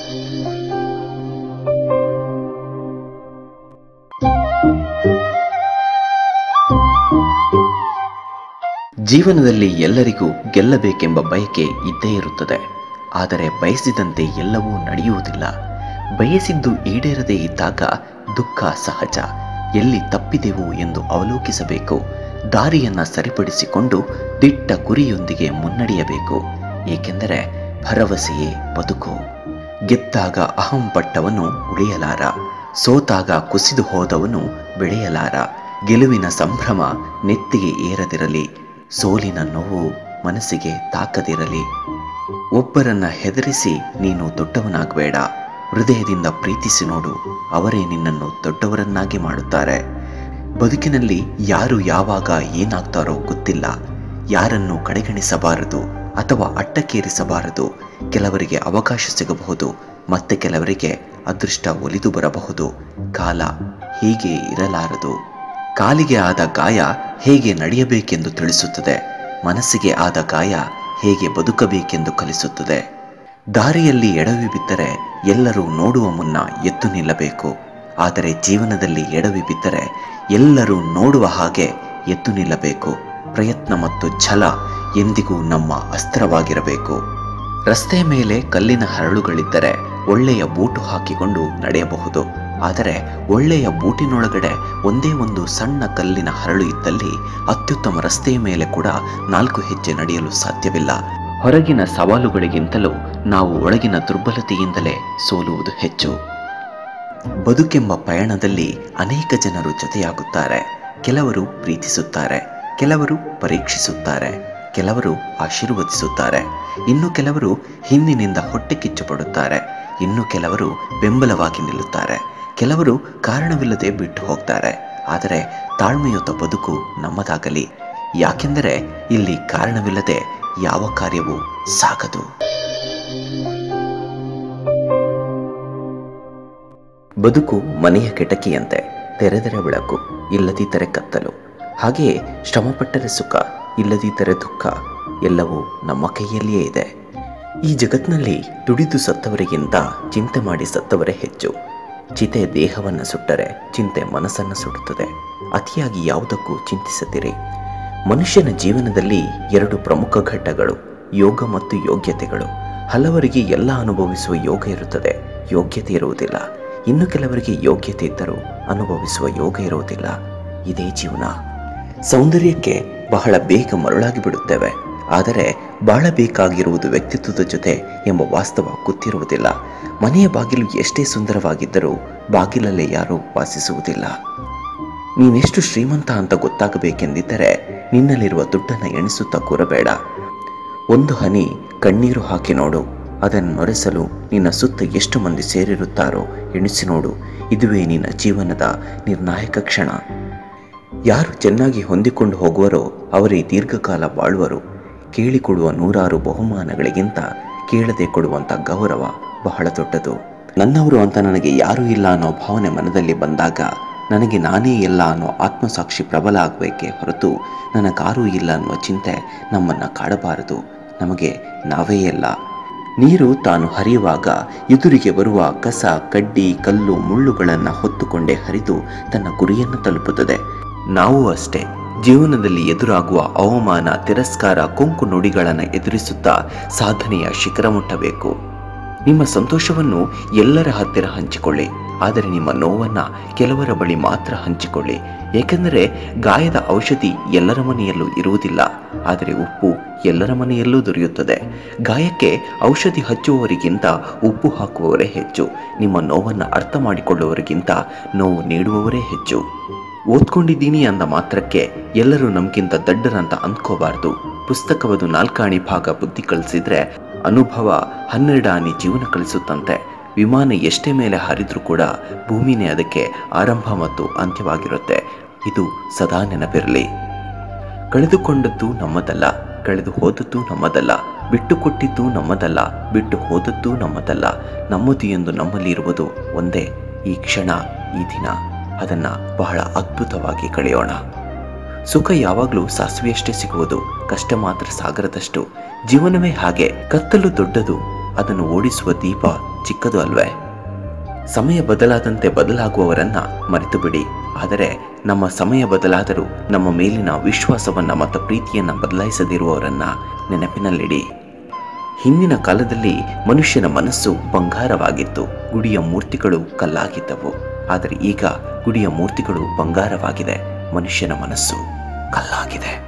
ಜೀವನದಲ್ಲಿ ಎಲ್ಲರಿಗೂ ಗೆಲ್ಲಬೇಕೆಂಬ ಬಯಕೆ ಇದ್ದೇ ಇರುತ್ತದೆ ಆದರೆ ಬಯಸಿದಂತೆ ಎಲ್ಲವೂ ನಡೆಯುವುದಿಲ್ಲ ಬಯಸಿದ್ದು ಈಡೇರದೇ ಇದ್ದಾಗ ದುಃಖ ಸಹಜ ಎಲ್ಲಿ ತಪ್ಪಿದೆವು ಎಂದು ಅವಲೋಕಿಸಬೇಕು ದಾರಿಯನ್ನ ಸರಿಪಡಿಸಿಕೊಂಡು ದಿಟ್ಟ ಗುರಿಯೊಂದಿಗೆ ಮುನ್ನಡೆಯಬೇಕು ಏಕೆಂದರೆ ಭರವಸೆಯೇ ಬದುಕು ಗೆದ್ದಾಗ ಅಹಂ ಪಟ್ಟವನು ಉಳಿಯಲಾರ ಸೋತಾಗ ಕುಸಿದು ಹೋದವನು ಬೆಳೆಯಲಾರ ಗೆಲುವಿನ ಸಂಭ್ರಮ ನೆತ್ತಿಗೆ ಏರದಿರಲಿ ಸೋಲಿನ ನೋವು ಮನಸ್ಸಿಗೆ ತಾಕದಿರಲಿ ಒಬ್ಬರನ್ನ ಹೆದರಿಸಿ ನೀನು ದೊಡ್ಡವನಾಗಬೇಡ ಹೃದಯದಿಂದ ಪ್ರೀತಿಸಿ ನೋಡು ಅವರೇ ನಿನ್ನನ್ನು ದೊಡ್ಡವರನ್ನಾಗಿ ಮಾಡುತ್ತಾರೆ ಬದುಕಿನಲ್ಲಿ ಯಾರು ಯಾವಾಗ ಏನಾಗ್ತಾರೋ ಗೊತ್ತಿಲ್ಲ ಯಾರನ್ನು ಕಡೆಗಣಿಸಬಾರದು ಅಥವಾ ಅಟ್ಟಕ್ಕೇರಿಸಬಾರದು ಕೆಲವರಿಗೆ ಅವಕಾಶ ಸಿಗಬಹುದು ಮತ್ತೆ ಕೆಲವರಿಗೆ ಅದೃಷ್ಟ ಒಲಿದು ಬರಬಹುದು ಕಾಲ ಹೀಗೆ ಇರಲಾರದು ಕಾಲಿಗೆ ಆದ ಗಾಯ ಹೇಗೆ ನಡೆಯಬೇಕೆಂದು ತಿಳಿಸುತ್ತದೆ ಮನಸ್ಸಿಗೆ ಆದ ಗಾಯ ಹೇಗೆ ಬದುಕಬೇಕೆಂದು ಕಲಿಸುತ್ತದೆ ದಾರಿಯಲ್ಲಿ ಎಡವಿ ಬಿದ್ದರೆ ಎಲ್ಲರೂ ನೋಡುವ ಮುನ್ನ ಎದ್ದು ನಿಲ್ಲಬೇಕು ಆದರೆ ಜೀವನದಲ್ಲಿ ಎಡವಿ ಬಿದ್ದರೆ ಎಲ್ಲರೂ ನೋಡುವ ಹಾಗೆ ಎದ್ದು ನಿಲ್ಲಬೇಕು ಪ್ರಯತ್ನ ಮತ್ತು ಛಲ ಎಂದಿಗೂ ನಮ್ಮ ಅಸ್ತ್ರವಾಗಿರಬೇಕು ರಸ್ತೆಯ ಮೇಲೆ ಕಲ್ಲಿನ ಹರಳುಗಳಿದ್ದರೆ ಒಳ್ಳೆಯ ಬೂಟು ಹಾಕಿಕೊಂಡು ನಡೆಯಬಹುದು ಆದರೆ ಒಳ್ಳೆಯ ಬೂಟಿನೊಳಗಡೆ ಒಂದೇ ಒಂದು ಸಣ್ಣ ಕಲ್ಲಿನ ಹರಳು ಇದ್ದಲ್ಲಿ ಅತ್ಯುತ್ತಮ ರಸ್ತೆಯ ಮೇಲೆ ಕೂಡ ನಾಲ್ಕು ಹೆಜ್ಜೆ ನಡೆಯಲು ಸಾಧ್ಯವಿಲ್ಲ ಹೊರಗಿನ ಸವಾಲುಗಳಿಗಿಂತಲೂ ನಾವು ಒಳಗಿನ ದುರ್ಬಲತೆಯಿಂದಲೇ ಸೋಲುವುದು ಹೆಚ್ಚು ಬದುಕೆಂಬ ಪಯಣದಲ್ಲಿ ಅನೇಕ ಜನರು ಜೊತೆಯಾಗುತ್ತಾರೆ ಕೆಲವರು ಪ್ರೀತಿಸುತ್ತಾರೆ ಕೆಲವರು ಪರೀಕ್ಷಿಸುತ್ತಾರೆ ಕೆಲವರು ಆಶೀರ್ವದಿಸುತ್ತಾರೆ ಇನ್ನು ಕೆಲವರು ಹಿಂದಿನಿಂದ ಹೊಟ್ಟೆ ಕಿಚ್ಚು ಪಡುತ್ತಾರೆ ಇನ್ನು ಕೆಲವರು ಬೆಂಬಲವಾಗಿ ನಿಲ್ಲುತ್ತಾರೆ ಕೆಲವರು ಕಾರಣವಿಲ್ಲದೆ ಬಿಟ್ಟು ಹೋಗ್ತಾರೆ ಆದರೆ ತಾಳ್ಮೆಯುತ ಬದುಕು ನಮ್ಮದಾಗಲಿ ಯಾಕೆಂದರೆ ಇಲ್ಲಿ ಕಾರಣವಿಲ್ಲದೆ ಯಾವ ಕಾರ್ಯವೂ ಸಾಗದು ಬದುಕು ಮನೆಯ ಕಿಟಕಿಯಂತೆ ತೆರೆದರೆ ಬೆಳಕು ಇಲ್ಲದಿದ್ದರೆ ಕತ್ತಲು ಹಾಗೆಯೇ ಶ್ರಮಪಟ್ಟರೆ ಸುಖ ಇಲ್ಲದಿದ್ದರೆ ದುಃಖ ಎಲ್ಲವೂ ನಮ್ಮ ಕೈಯಲ್ಲಿಯೇ ಇದೆ ಈ ಜಗತ್ತಿನಲ್ಲಿ ದುಡಿದು ಸತ್ತವರಿಗಿಂತ ಚಿಂತೆ ಮಾಡಿ ಸತ್ತವರೇ ಹೆಚ್ಚು ಚಿತೆ ದೇಹವನ್ನು ಸುಟ್ಟರೆ ಚಿಂತೆ ಮನಸ್ಸನ್ನು ಸುಡುತ್ತದೆ ಅತಿಯಾಗಿ ಯಾವುದಕ್ಕೂ ಚಿಂತಿಸದಿರಿ ಮನುಷ್ಯನ ಜೀವನದಲ್ಲಿ ಎರಡು ಪ್ರಮುಖ ಘಟ್ಟಗಳು ಯೋಗ ಮತ್ತು ಯೋಗ್ಯತೆಗಳು ಹಲವರಿಗೆ ಎಲ್ಲ ಅನುಭವಿಸುವ ಯೋಗ ಇರುತ್ತದೆ ಯೋಗ್ಯತೆ ಇರುವುದಿಲ್ಲ ಇನ್ನು ಕೆಲವರಿಗೆ ಯೋಗ್ಯತೆ ಇದ್ದರೂ ಅನುಭವಿಸುವ ಯೋಗ ಇರುವುದಿಲ್ಲ ಇದೇ ಜೀವನ ಸೌಂದರ್ಯಕ್ಕೆ ಬಹಳ ಬೇಗ ಮರುಳಾಗಿ ಬಿಡುತ್ತೇವೆ ಆದರೆ ಬಾಳಬೇಕಾಗಿರುವುದು ವ್ಯಕ್ತಿತ್ವದ ಜೊತೆ ಎಂಬ ವಾಸ್ತವ ಗೊತ್ತಿರುವುದಿಲ್ಲ ಮನೆಯ ಬಾಗಿಲು ಎಷ್ಟೇ ಸುಂದರವಾಗಿದ್ದರೂ ಬಾಗಿಲಲ್ಲೇ ಯಾರೂ ವಾಸಿಸುವುದಿಲ್ಲ ನೀನೆಷ್ಟು ಶ್ರೀಮಂತ ಅಂತ ಗೊತ್ತಾಗಬೇಕೆಂದಿದ್ದರೆ ನಿನ್ನಲ್ಲಿರುವ ದುಡ್ಡನ್ನು ಎಣಿಸುತ್ತಾ ಕೂರಬೇಡ ಒಂದು ಹನಿ ಕಣ್ಣೀರು ಹಾಕಿ ನೋಡು ಅದನ್ನು ನೊರೆಸಲು ನಿನ್ನ ಸುತ್ತ ಎಷ್ಟು ಮಂದಿ ಸೇರಿರುತ್ತಾರೋ ಎಣಿಸಿ ನೋಡು ಇದುವೇ ನಿನ್ನ ಜೀವನದ ನಿರ್ಣಾಯಕ ಕ್ಷಣ ಯಾರು ಚೆನ್ನಾಗಿ ಹೊಂದಿಕೊಂಡು ಹೋಗುವರೋ ಅವರೇ ದೀರ್ಘಕಾಲ ಬಾಳುವರು ಕೇಳಿಕೊಡುವ ನೂರಾರು ಬಹುಮಾನಗಳಿಗಿಂತ ಕೇಳದೆ ಕೊಡುವಂಥ ಗೌರವ ಬಹಳ ದೊಡ್ಡದು ನನ್ನವರು ಅಂತ ನನಗೆ ಯಾರೂ ಇಲ್ಲ ಅನ್ನೋ ಭಾವನೆ ಮನದಲ್ಲಿ ಬಂದಾಗ ನನಗೆ ನಾನೇ ಇಲ್ಲ ಅನ್ನೋ ಆತ್ಮಸಾಕ್ಷಿ ಪ್ರಬಲ ಆಗಬೇಕೇ ಹೊರತು ನನಗಾರೂ ಇಲ್ಲ ಅನ್ನುವ ಚಿಂತೆ ನಮ್ಮನ್ನು ಕಾಡಬಾರದು ನಮಗೆ ನಾವೇ ಎಲ್ಲ ನೀರು ತಾನು ಹರಿಯುವಾಗ ಎದುರಿಗೆ ಬರುವ ಕಸ ಕಡ್ಡಿ ಕಲ್ಲು ಮುಳ್ಳುಗಳನ್ನು ಹೊತ್ತುಕೊಂಡೇ ಹರಿದು ತನ್ನ ಗುರಿಯನ್ನು ತಲುಪುತ್ತದೆ ನಾವು ಅಷ್ಟೇ ಜೀವನದಲ್ಲಿ ಎದುರಾಗುವ ಅವಮಾನ ತಿರಸ್ಕಾರ ಕೊಂಕು ನುಡಿಗಳನ್ನು ಎದುರಿಸುತ್ತಾ ಸಾಧನೆಯ ಶಿಖರ ಮುಟ್ಟಬೇಕು ನಿಮ್ಮ ಸಂತೋಷವನ್ನು ಎಲ್ಲರ ಹತ್ತಿರ ಹಂಚಿಕೊಳ್ಳಿ ಆದರೆ ನಿಮ್ಮ ನೋವನ್ನು ಕೆಲವರ ಬಳಿ ಮಾತ್ರ ಹಂಚಿಕೊಳ್ಳಿ ಏಕೆಂದರೆ ಗಾಯದ ಔಷಧಿ ಎಲ್ಲರ ಮನೆಯಲ್ಲೂ ಇರುವುದಿಲ್ಲ ಆದರೆ ಉಪ್ಪು ಎಲ್ಲರ ಮನೆಯಲ್ಲೂ ದೊರೆಯುತ್ತದೆ ಗಾಯಕ್ಕೆ ಔಷಧಿ ಹಚ್ಚುವವರಿಗಿಂತ ಉಪ್ಪು ಹಾಕುವವರೇ ಹೆಚ್ಚು ನಿಮ್ಮ ನೋವನ್ನು ಅರ್ಥ ಮಾಡಿಕೊಳ್ಳುವವರಿಗಿಂತ ನೋವು ನೀಡುವವರೇ ಹೆಚ್ಚು ಓದ್ಕೊಂಡಿದ್ದೀನಿ ಅಂದ ಮಾತ್ರಕ್ಕೆ ಎಲ್ಲರೂ ನಮಗಿಂತ ದಡ್ಡರಂತ ಅಂದ್ಕೋಬಾರ್ದು ಪುಸ್ತಕವದು ನಾಲ್ಕಾಣಿ ಭಾಗ ಬುದ್ಧಿ ಕಲಿಸಿದ್ರೆ ಅನುಭವ ಹನ್ನೆರಡು ಆನಿ ಜೀವನ ಕಲಿಸುತ್ತಂತೆ ವಿಮಾನ ಎಷ್ಟೇ ಮೇಲೆ ಹಾರಿದ್ರೂ ಕೂಡ ಭೂಮಿನೇ ಅದಕ್ಕೆ ಆರಂಭ ಮತ್ತು ಅಂತ್ಯವಾಗಿರುತ್ತೆ ಇದು ಸದಾ ನೆನಪಿರಲಿ ಕಳೆದುಕೊಂಡದ್ದು ನಮ್ಮದಲ್ಲ ಕಳೆದು ಹೋದದ್ದು ನಮ್ಮದಲ್ಲ ಬಿಟ್ಟು ಕೊಟ್ಟಿದ್ದು ನಮ್ಮದಲ್ಲ ಬಿಟ್ಟು ಹೋದದ್ದು ನಮ್ಮದಲ್ಲ ನಮ್ಮದು ಎಂದು ನಮ್ಮಲ್ಲಿ ಇರುವುದು ಒಂದೇ ಈ ಕ್ಷಣ ಈ ದಿನ ಅದನ್ನು ಬಹಳ ಅದ್ಭುತವಾಗಿ ಕಳೆಯೋಣ ಸುಖ ಯಾವಾಗಲೂ ಸಾಸಿವೆಯಷ್ಟೇ ಸಿಗುವುದು ಕಷ್ಟ ಮಾತ್ರ ಸಾಗರದಷ್ಟು ಜೀವನವೇ ಹಾಗೆ ಕತ್ತಲು ದೊಡ್ಡದು ಅದನ್ನು ಓಡಿಸುವ ದೀಪ ಚಿಕ್ಕದು ಅಲ್ವೇ ಸಮಯ ಬದಲಾದಂತೆ ಬದಲಾಗುವವರನ್ನ ಮರೆತು ಬಿಡಿ ಆದರೆ ನಮ್ಮ ಸಮಯ ಬದಲಾದರೂ ನಮ್ಮ ಮೇಲಿನ ವಿಶ್ವಾಸವನ್ನ ಮತ್ತು ಪ್ರೀತಿಯನ್ನ ಬದಲಾಯಿಸದಿರುವವರನ್ನ ನೆನಪಿನಲ್ಲಿಡಿ ಹಿಂದಿನ ಕಾಲದಲ್ಲಿ ಮನುಷ್ಯನ ಮನಸ್ಸು ಬಂಗಾರವಾಗಿತ್ತು ಗುಡಿಯ ಮೂರ್ತಿಗಳು ಕಲ್ಲಾಗಿದ್ದವು ಆದರೆ ಈಗ ಗುಡಿಯ ಮೂರ್ತಿಗಳು ಬಂಗಾರವಾಗಿದೆ ಮನುಷ್ಯನ ಮನಸ್ಸು ಕಲ್ಲಾಗಿದೆ